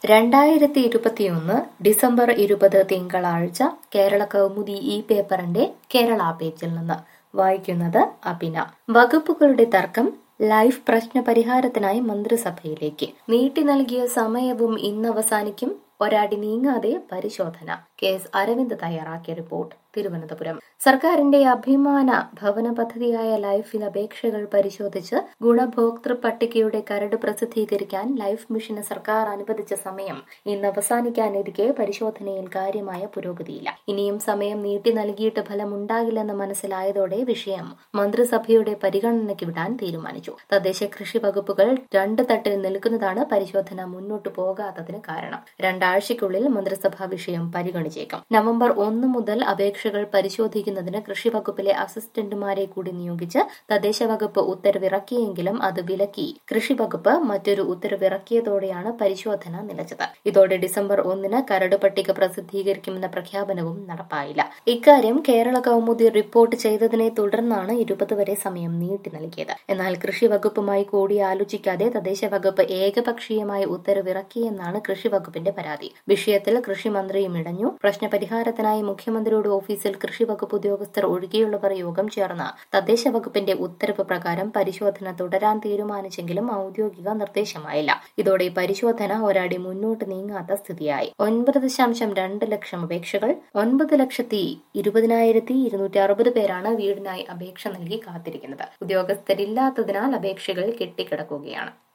രണ്ടായിരത്തി ഇരുപത്തിയൊന്ന് ഡിസംബർ ഇരുപത് തിങ്കളാഴ്ച കേരള കൗമുദി ഈ പേപ്പറിന്റെ കേരള പേജിൽ നിന്ന് വായിക്കുന്നത് അഭിന വകുപ്പുകളുടെ തർക്കം ലൈഫ് പ്രശ്ന പരിഹാരത്തിനായി മന്ത്രിസഭയിലേക്ക് നീട്ടി നൽകിയ സമയവും ഇന്ന് അവസാനിക്കും ഒരാടി നീങ്ങാതെ പരിശോധന കെ എസ് അരവിന്ദ് തയ്യാറാക്കിയ റിപ്പോർട്ട് തിരുവനന്തപുരം സർക്കാരിന്റെ അഭിമാന ഭവന പദ്ധതിയായ ലൈഫിൽ അപേക്ഷകൾ പരിശോധിച്ച് ഗുണഭോക്തൃ പട്ടികയുടെ കരട് പ്രസിദ്ധീകരിക്കാൻ ലൈഫ് മിഷന് സർക്കാർ അനുവദിച്ച സമയം ഇന്ന് അവസാനിക്കാനിരിക്കെ പരിശോധനയിൽ കാര്യമായ പുരോഗതിയില്ല ഇനിയും സമയം നീട്ടി നൽകിയിട്ട് ഫലമുണ്ടാകില്ലെന്ന് മനസ്സിലായതോടെ വിഷയം മന്ത്രിസഭയുടെ പരിഗണനയ്ക്ക് വിടാൻ തീരുമാനിച്ചു തദ്ദേശ കൃഷി വകുപ്പുകൾ രണ്ട് തട്ടിൽ നിൽക്കുന്നതാണ് പരിശോധന മുന്നോട്ടു പോകാത്തതിന് കാരണം രണ്ടാഴ്ചയ്ക്കുള്ളിൽ മന്ത്രിസഭാ വിഷയം പരിഗണിച്ചേക്കും നവംബർ ഒന്ന് മുതൽ അപേക്ഷകൾ പരിശോധിക്കുന്നതിന് കൃഷി വകുപ്പിലെ അസിസ്റ്റന്റുമാരെ കൂടി നിയോഗിച്ച് തദ്ദേശ വകുപ്പ് ഉത്തരവിറക്കിയെങ്കിലും അത് വിലക്കി കൃഷി വകുപ്പ് മറ്റൊരു ഉത്തരവിറക്കിയതോടെയാണ് പരിശോധന നിലച്ചത് ഇതോടെ ഡിസംബർ ഒന്നിന് കരട് പട്ടിക പ്രസിദ്ധീകരിക്കുമെന്ന പ്രഖ്യാപനവും നടപ്പായില്ല ഇക്കാര്യം കേരള കൗമുദി റിപ്പോർട്ട് ചെയ്തതിനെ തുടർന്നാണ് ഇരുപത് വരെ സമയം നീട്ടി നൽകിയത് എന്നാൽ കൃഷി വകുപ്പുമായി കൂടിയാലോചിക്കാതെ തദ്ദേശ വകുപ്പ് ഏകപക്ഷീയമായി ഉത്തരവിറക്കിയെന്നാണ് കൃഷി വകുപ്പിന്റെ പരാതി വിഷയത്തിൽ കൃഷി മന്ത്രിയും ഇടഞ്ഞു പ്രശ്നപരിഹാരത്തിനായി മുഖ്യമന്ത്രിയുടെ ഓഫീസിൽ കൃഷി വകുപ്പ് ഉദ്യോഗസ്ഥർ ഒഴികെയുള്ളവർ യോഗം ചേർന്ന് തദ്ദേശ വകുപ്പിന്റെ ഉത്തരവ് പ്രകാരം പരിശോധന തുടരാൻ തീരുമാനിച്ചെങ്കിലും ഔദ്യോഗിക നിർദ്ദേശമായില്ല ഇതോടെ പരിശോധന ഒരടി മുന്നോട്ട് നീങ്ങാത്ത സ്ഥിതിയായി ഒൻപത് ദശാംശം രണ്ട് ലക്ഷം അപേക്ഷകൾ ഒൻപത് ലക്ഷത്തി ഇരുപതിനായിരത്തി ഇരുന്നൂറ്റി അറുപത് പേരാണ് വീടിനായി അപേക്ഷ നൽകി കാത്തിരിക്കുന്നത് ഉദ്യോഗസ്ഥരില്ലാത്തതിനാൽ അപേക്ഷകൾ കെട്ടിക്കിടക്കുകയാണ്